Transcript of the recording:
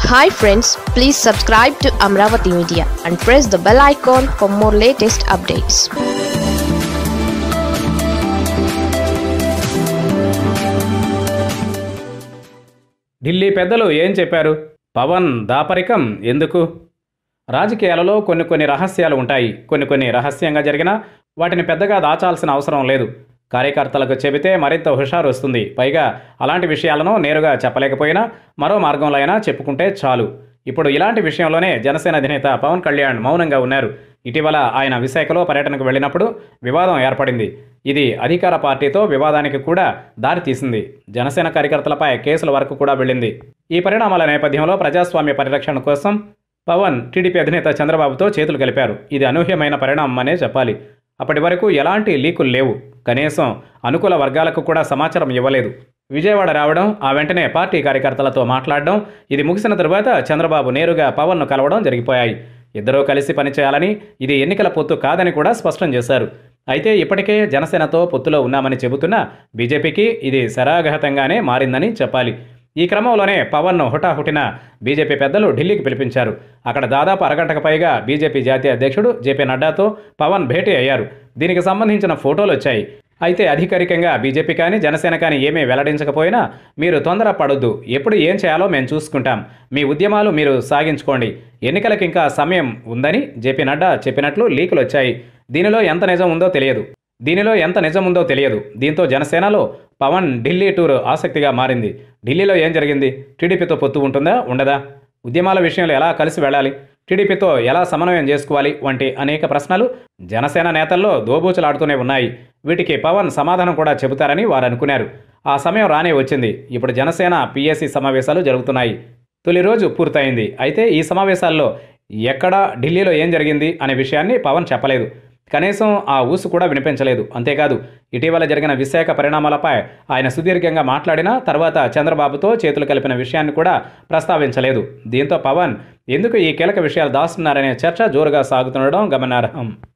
hi friends please subscribe to Amaravati media and press the bell icon for more latest updates Delhi పెద్దలు ఏం చెప్పారు పవన్ దాపరికం ఎందుకు రాజకీయాలలో కొన్ని కొన్ని రహస్యాలు ఉంటాయి కొన్ని కొన్ని రహస్యంగా జరిగినా వాటిని పెద్దగా దాచాల్సిన అవసరం లేదు కార్యకర్తలకు చెబితే మరింత హుషారు వస్తుంది పైగా అలాంటి విషయాలను నేరుగా చెప్పలేకపోయినా మరో మార్గంలో అయినా చెప్పుకుంటే చాలు ఇప్పుడు ఇలాంటి విషయంలోనే జనసేన అధినేత పవన్ కళ్యాణ్ మౌనంగా ఉన్నారు ఇటీవల ఆయన విశాఖలో పర్యటనకు వెళ్ళినప్పుడు వివాదం ఏర్పడింది ఇది అధికార పార్టీతో వివాదానికి కూడా దారితీసింది జనసేన కార్యకర్తలపై కేసుల వరకు కూడా వెళ్ళింది ఈ పరిణామాల నేపథ్యంలో ప్రజాస్వామ్య పరిరక్షణ కోసం పవన్ టీడీపీ అధినేత చంద్రబాబుతో చేతులు కలిపారు ఇది అనూహ్యమైన పరిణామమనే చెప్పాలి అప్పటి వరకు ఎలాంటి లీకులు లేవు కనీసం అనుకూల వర్గాలకు కూడా సమాచారం ఇవ్వలేదు విజయవాడ రావడం ఆ వెంటనే పార్టీ కార్యకర్తలతో మాట్లాడడం ఇది ముగిసిన తరువాత చంద్రబాబు నేరుగా పవన్ను కలవడం జరిగిపోయాయి ఇద్దరూ కలిసి పనిచేయాలని ఇది ఎన్నికల పొత్తు కాదని కూడా స్పష్టం చేశారు అయితే ఇప్పటికే జనసేనతో పొత్తులో ఉన్నామని చెబుతున్న బీజేపీకి ఇది శరాఘాతంగానే మారిందని చెప్పాలి ఈ క్రమంలోనే పవన్ను హుటాహుటిన బీజేపీ పెద్దలు ఢిల్లీకి పిలిపించారు అక్కడ దాదాపు అరగంటకు పైగా బీజేపీ జాతీయ అధ్యక్షుడు జేపీ నడ్డాతో పవన్ భేటీ అయ్యారు దీనికి సంబంధించిన ఫోటోలు వచ్చాయి అయితే అధికారికంగా బీజేపీ కానీ జనసేన కానీ ఏమీ వెల్లడించకపోయినా మీరు తొందరపడొద్దు ఎప్పుడు ఏం చేయాలో మేము చూసుకుంటాం మీ ఉద్యమాలు మీరు సాగించుకోండి ఎన్నికలకు ఇంకా సమయం ఉందని జేపీ నడ్డా చెప్పినట్లు లీకులు వచ్చాయి దీనిలో ఎంత నిజం ఉందో తెలియదు దీనిలో ఎంత నిజం ఉందో తెలియదు దీంతో జనసేనలో పవన్ ఢిల్లీ టూర్ ఆసక్తిగా మారింది ఢిల్లీలో ఏం జరిగింది టీడీపీతో పొత్తు ఉంటుందా ఉండదా ఉద్యమాల విషయంలో ఎలా కలిసి వెళ్ళాలి టీడీపీతో ఎలా సమన్వయం చేసుకోవాలి వంటి అనేక ప్రశ్నలు జనసేన నేతల్లో దోబూచలాడుతూనే ఉన్నాయి వీటికి పవన్ సమాధానం కూడా చెబుతారని వారు అనుకున్నారు ఆ సమయం రానే వచ్చింది ఇప్పుడు జనసేన పిఎస్సి సమావేశాలు జరుగుతున్నాయి తొలి రోజు పూర్తయింది అయితే ఈ సమావేశాల్లో ఎక్కడ ఢిల్లీలో ఏం జరిగింది అనే విషయాన్ని పవన్ చెప్పలేదు కనీసం ఆ ఊసు కూడా వినిపించలేదు అంతేకాదు ఇటీవల జరిగిన విశాఖ పరిణామాలపై ఆయన సుదీర్ఘంగా మాట్లాడినా తర్వాత చంద్రబాబుతో చేతులు కలిపిన విషయాన్ని కూడా ప్రస్తావించలేదు దీంతో పవన్ ఎందుకు ఈ కీలక విషయాలు దాస్తున్నారనే చర్చ జోరుగా సాగుతుండడం గమనార్హం